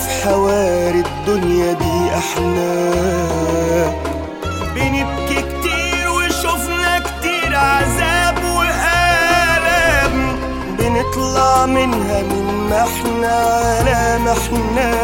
في حواري الدنيا دي احنا بنبكي كتير وشفنا كتير عذاب وآلام بنطلع منها من ما احنا على ما احنا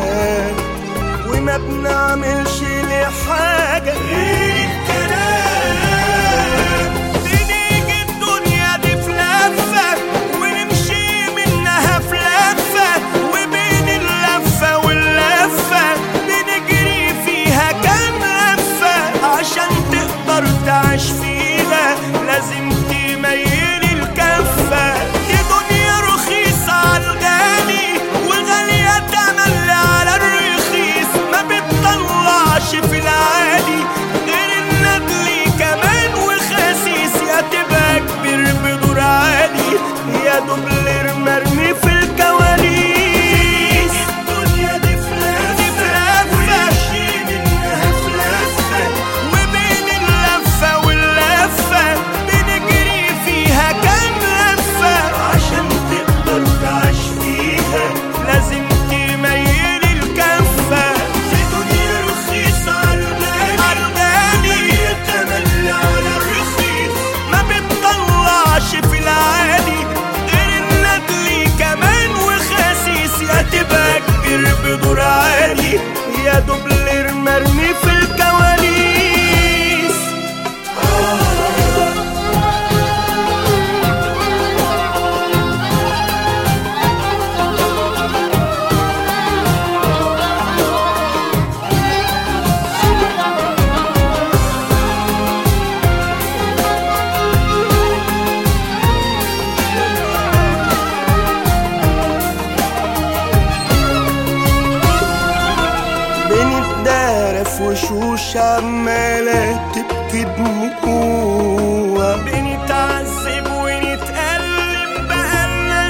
وما بنعملش لحاجة غير الكلام بنيجي الدنيا دي في لفة ونمشي منها في لفة وبين اللفة واللفة بنجري فيها كام لفة عشان تقدر تعيش فيها لازم تميل الكفة دي دنيا رخيصة عالغالي وغالية تملي على الرخيص ما بتطلعش في العادي غير الندلي كمان وخسيس يا تبقى كبير بدور عالي يا دوبلر مرمي في الكواليس الدنيا دي في لفة منها في لفة وبين اللفة واللفة بنجري فيها كام لفة عشان تقدر تعيش فيها لازم تميل الكفة في دنيا رخيصة عالغالي تملي على الرخيص ما بتطلعش في العادي غير الندلي كمان وخسيس يا تبقى كبير بدور عالي يا دوبلر مرمي في الكواليس بنتدارى في وشوش عمالة تبكي دموع بنتعذب ونتألم بقالنا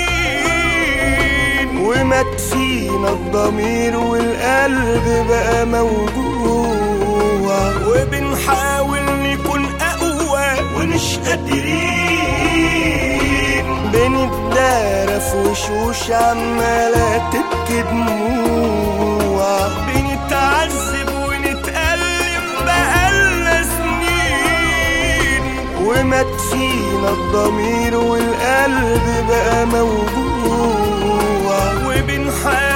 سنين ومات فينا الضمير والقلب بقى موجوع وبنحاول نكون أقوى ومش قادرين بنتدارى في وشوش عمالة تبكي دموع بنتعذب ونتألم بقالنا سنين ومات فينا الضمير والقلب بقى موجوع وبنحاول